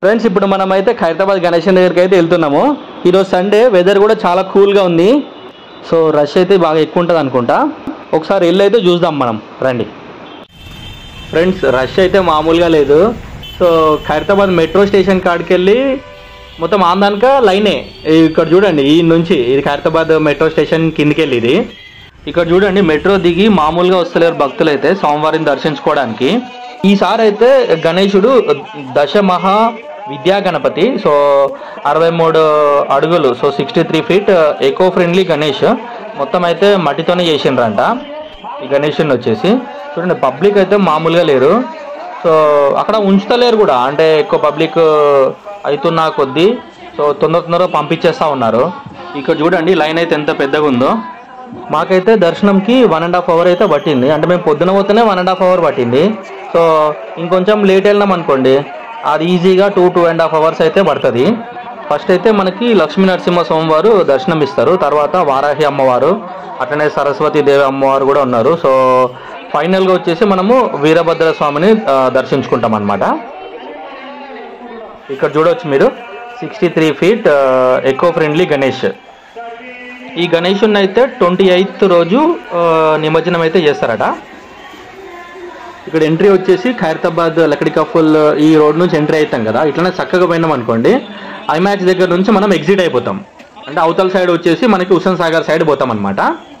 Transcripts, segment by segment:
friends ఇప్పుడు మనం అయితే ఖైరతాబాద్ గణేషన్ దగ్గరికి అయితే వెళ్తున్నాము ఈరోజు సండే వెదర్ కూడా చాలా కూల్గా ఉంది సో రష్ అయితే బాగా ఎక్కువ ఉంటుంది అనుకుంటా ఒకసారి వెళ్ళి అయితే చూద్దాం మనం రండి ఫ్రెండ్స్ రష్ అయితే మామూలుగా లేదు సో ఖైరతాబాద్ మెట్రో స్టేషన్ కాడికి వెళ్ళి మొత్తం ఆందాక లైనే ఇక్కడ చూడండి ఈ నుంచి ఇది ఖైరతాబాద్ మెట్రో స్టేషన్ కిందికి వెళ్ళి ఇది ఇక్కడ చూడండి మెట్రో దిగి మామూలుగా వస్తలేరు భక్తులు అయితే స్వామివారిని దర్శించుకోవడానికి ఈసారి అయితే గణేశుడు దశ మహా విద్యా గణపతి సో అరవై మూడు అడుగులు so sixty three feet eco friendly Ganesh మొత్తం అయితే మట్టితోనే చేసిండ్రంట ఈ గణేషుని వచ్చేసి చూడండి పబ్లిక్ అయితే మామూలుగా లేరు సో అక్కడ ఉంచుతలేరు కూడా అంటే ఎక్కువ పబ్లిక్ అవుతున్న కొద్దీ సో తొందర తొందరగా పంపించేస్తా ఉన్నారు ఇక్కడ చూడండి లైన్ అయితే ఎంత పెద్దగా ఉందో మాకైతే దర్శనంకి వన్ అండ్ హాఫ్ అవర్ అయితే పట్టింది అంటే మేము పొద్దున పోతేనే వన్ అండ్ హాఫ్ అవర్ పట్టింది సో ఇంకొంచెం లేట్ వెళ్ళినాం అనుకోండి అది ఈజీగా two two and half hours అయితే పడుతుంది ఫస్ట్ అయితే మనకి లక్ష్మీ నరసింహ స్వామివారు దర్శనం ఇస్తారు తర్వాత వారాహి అమ్మవారు అట్లనే సరస్వతి దేవి అమ్మవారు కూడా ఉన్నారు సో ఫైనల్గా వచ్చేసి మనము వీరభద్ర స్వామిని ఆ, దర్శించుకుంటాం అనమాట ఇక్కడ చూడవచ్చు మీరు sixty three feet eco friendly Ganesh ఈ గణేషుని అయితే ట్వంటీ ఎయిత్ రోజు ఆ, నిమజ్జనం అయితే చేస్తారట ఇక్కడ ఎంట్రీ వచ్చేసి ఖైరతాబాద్ లకడి కఫుల్ ఈ రోడ్ నుంచి ఎంట్రీ అవుతాం కదా ఇట్లనే చక్కగా పోయినాం అనుకోండి ఐమాక్స్ దగ్గర నుంచి మనం ఎగ్జిట్ అయిపోతాం అంటే అవతల సైడ్ వచ్చేసి మనకి హుస్సేన్ సాగర్ సైడ్ పోతాం అనమాట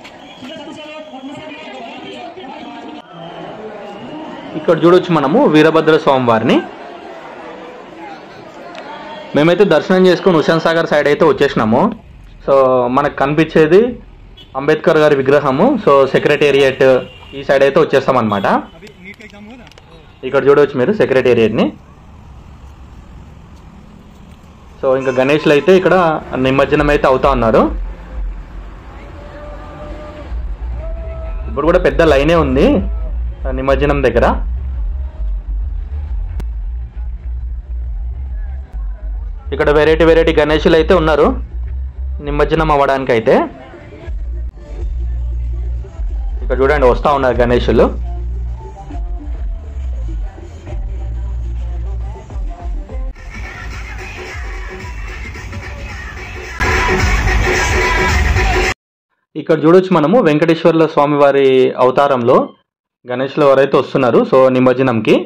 ఇక్కడ చూడొచ్చు మనము వీరభద్ర స్వామి వారిని మేమైతే దర్శనం చేసుకుని హుస్సేన్ సాగర్ సైడ్ అయితే వచ్చేసినాము సో మనకు కనిపించేది అంబేద్కర్ గారి విగ్రహము సో సెక్రటేరియట్ ఈ సైడ్ అయితే వచ్చేస్తాం అనమాట ఇక్కడ చూడవచ్చు మీరు సెక్రటేరియట్ని సో ఇంకా గణేష్లు అయితే ఇక్కడ నిమజ్జనం అయితే అవుతా ఉన్నారు ఇప్పుడు కూడా పెద్ద లైనే ఉంది ఆ నిమజ్జనం దగ్గర ఇక్కడ వెరైటీ వెరైటీ గణేషులు అయితే ఉన్నారు నిమజ్జనం అవ్వడానికి అయితే ఇక్కడ చూడండి వస్తా ఉన్నారు గణేషులు ఇక్కడ చూడొచ్చు మనము వెంకటేశ్వర్ల స్వామి వారి అవతారంలో గణేష్లు ఎవరైతే వస్తున్నారు సో నిమజ్జనంకి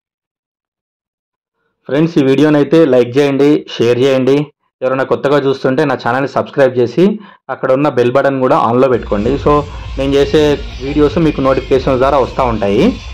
ఫ్రెండ్స్ ఈ వీడియోని అయితే లైక్ చేయండి షేర్ చేయండి ఎవరైనా కొత్తగా చూస్తుంటే నా ఛానల్ని సబ్స్క్రైబ్ చేసి అక్కడ ఉన్న బెల్ బటన్ కూడా ఆన్లో పెట్టుకోండి సో నేను చేసే వీడియోస్ మీకు నోటిఫికేషన్ ద్వారా వస్తూ ఉంటాయి